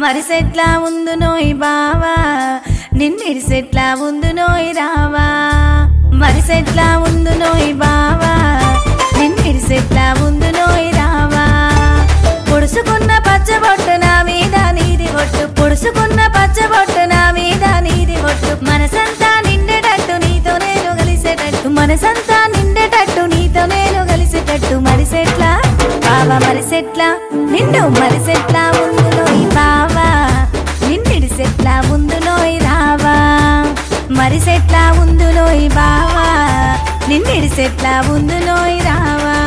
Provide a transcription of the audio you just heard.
మరిసెట్లా ఉందు నోయ్ బావా నిన్నిడిసెట్లా ఉందు నోయ్ రావా మరిసెట్లా ఉందు నోయ్ బావా నిన్నిడిసెట్లా ఉందు నోయ్ రావా పొడుసుకున్న పచ్చబొట్టు నా మీద నీది ఒట్టు పొడుసుకున్న పచ్చబొట్టు నా మీద నీది ఒట్టు మనసంతా నిండేటట్టు నీతో నేను కలిసేటట్టు మనసంతా నిండేటట్టు నీతో నేను కలిసేటట్టు మరిసెట్లా బావా మరిసెట్లా నిన్ను మరిసెట్లా ఉందులోయ్ బావా నిన్నిడిసెట్లా ఉందులోయ్ రావా మరిసెట్లా ఉందులోయ్ బావా నిన్నిడిసెట్లా ఉందులోయ్ రావా